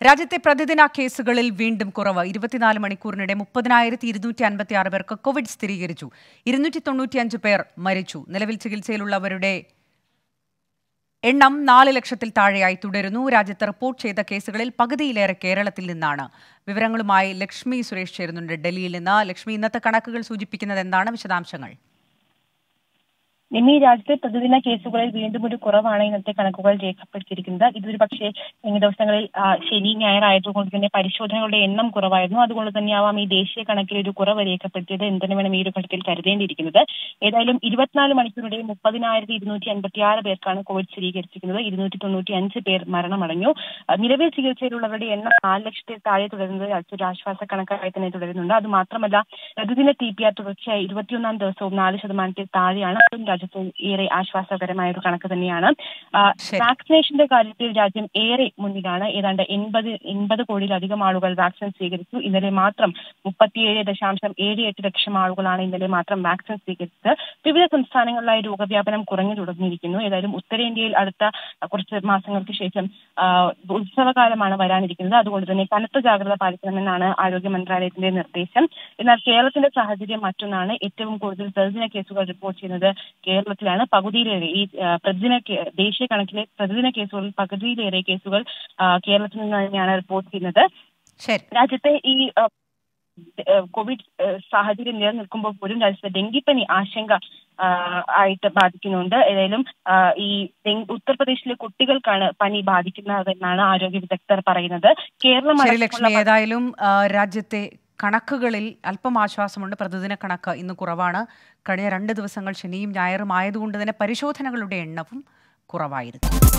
രാജ്യത്തെ പ്രതിദിന കേസുകളിൽ വീണ്ടും കുറവ് ഇരുപത്തിനാല് മണിക്കൂറിനിടെ മുപ്പതിനായിരത്തി ഇരുന്നൂറ്റി അൻപത്തി ആറ് പേർക്ക് കോവിഡ് സ്ഥിരീകരിച്ചു ഇരുന്നൂറ്റി തൊണ്ണൂറ്റിയഞ്ച് പേർ മരിച്ചു നിലവിൽ ചികിത്സയിലുള്ളവരുടെ എണ്ണം നാല് ലക്ഷത്തിൽ താഴെയായി തുടരുന്നു രാജ്യത്ത് റിപ്പോർട്ട് ചെയ്ത കേസുകളിൽ പകുതിയിലേറെ കേരളത്തിൽ നിന്നാണ് വിവരങ്ങളുമായി ലക്ഷ്മി സുരേഷ് ചേരുന്നുണ്ട് ഡൽഹിയിൽ നിന്ന് ലക്ഷ്മി ഇന്നത്തെ കണക്കുകൾ സൂചിപ്പിക്കുന്നത് എന്താണ് വിശദാംശങ്ങൾ നിമി രാജ്യത്തെ പ്രതിദിന കേസുകളിൽ വീണ്ടും ഒരു കുറവാണ് ഇന്നത്തെ കണക്കുകൾ രേഖപ്പെടുത്തിയിരിക്കുന്നത് ഇതൊരു പക്ഷേ കഴിഞ്ഞ ദിവസങ്ങളിൽ ആ, ശനി ഞായർ ആയതുകൊണ്ട് തന്നെ പരിശോധനകളുടെ എണ്ണം കുറവായിരുന്നു അതുകൊണ്ട് തന്നെയാവാം ഈ ദേശീയ കണക്കിൽ ഒരു കുറവ് രേഖപ്പെടുത്തിയത് എന്തിനു വേണം ഈ ഒരു ഘട്ടത്തിൽ കരുതേണ്ടിയിരിക്കുന്നത് ഏതായാലും ഇരുപത്തിനാല് മണിക്കൂറിടെ മുപ്പതിനായിരത്തി ഇരുന്നൂറ്റി അൻപത്തി ആറ് പേർക്കാണ് കോവിഡ് സ്ഥിരീകരിച്ചിരിക്കുന്നത് ഇരുന്നൂറ്റി തൊണ്ണൂറ്റി അഞ്ച് പേർ മരണമടഞ്ഞു ആ, നിലവിൽ ചികിത്സയിലുള്ളവരുടെ എണ്ണം നാല് ലക്ഷത്തിൽ താഴെ തുടരുന്നത് രാജ്യത്തെ ആശ്വാസ കണക്കായി തന്നെ തുടരുന്നുണ്ട് അത് മാത്രമല്ല പ്രതിദിന ടി പി ആർ തുടർച്ചയായി ഇരുപത്തിയൊന്നാം ദിവസവും നാല് ശതമാനത്തിൽ താഴെയാണ് അതും രാജ്യത്ത് ഏറെ ആശ്വാസകരമായ ഒരു കണക്ക് തന്നെയാണ് ആ, ശരി. വാക്സിനേഷന്റെ കാര്യത്തിൽ രാജ്യം ഏറെ മുന്നിലാണ് ഏതാണ്ട് എൺപത് എൺപത് കോടിയിലധികം ആളുകൾ വാക്സിൻ സ്വീകരിച്ചു ഇന്നലെ മാത്രം മുപ്പത്തിയേഴ് ദശാംശം ഏഴ് എട്ട് ലക്ഷം ആളുകളാണ് ഇന്നലെ മാത്രം വാക്സിൻ സ്വീകരിച്ചത് വിവിധ സംസ്ഥാനങ്ങളിലായി രോഗവ്യാപനം കുറഞ്ഞു തുടങ്ങിയിരിക്കുന്നു ഏതായാലും ഉത്തരേന്ത്യയിൽ അടുത്ത കുറച്ച് മാസങ്ങൾക്ക് ശേഷം ആ, ഉത്സവകാലമാണ് വരാനിരിക്കുന്നത് അതുകൊണ്ട് തന്നെ കനത്ത ജാഗ്രത പാലിക്കണമെന്നാണ് ആരോഗ്യ മന്ത്രാലയത്തിന്റെ നിർദ്ദേശം എന്നാൽ കേരളത്തിന്റെ സാഹചര്യം മറ്റൊന്നാണ് ഏറ്റവും കൂടുതൽ പ്രതിദിന കേസുകൾ റിപ്പോർട്ട് ചെയ്യുന്നത് കേരളത്തിലാണ് പകുതിയിലേറെ ഈ ആ, പ്രതിദിന കേ- ദേശീയ കണക്കിലെ പ്രതിദിന കേസുകളിൽ പകുതിയിലേറെ കേസുകൾ ആ, കേരളത്തിൽ നിന്ന് തന്നെയാണ് റിപ്പോർട്ട് ചെയ്യുന്നത് ശരി രാജ്യത്തെ ഈ ആ, ആ, കോവിഡ് ആ, സാഹചര്യം നിലനിൽക്കുമ്പോൾ പോലും രാജ്യത്തെ ഡെങ്കിപ്പനി ആശങ്ക ആ, ആയിട്ട് ബാധിക്കുന്നുണ്ട് ഏതായാലും ആ, ഈ ഡെങ്കി ഉത്തർപ്രദേശിലെ കുട്ടികൾക്കാണ് പനി ബാധിക്കുന്നതെന്നാണ് ആരോഗ്യ വിദഗ്ധർ പറയുന്നത് കേരളം ശരി അടക്കമുള്ള ലക്ഷ്മി ഏതായാലും ആ, രാജ്യത്തെ കണക്കുകളിൽ അല്പം ആശ്വാസമുണ്ട് പ്രതിദിന കണക്ക് ഇന്ന് കുറവാണ് കഴിഞ്ഞ രണ്ട് ദിവസങ്ങൾ ശനിയും ഞായറും ആയതുകൊണ്ട് തന്നെ പരിശോധനകളുടെ എണ്ണവും കുറവായിരുന്നു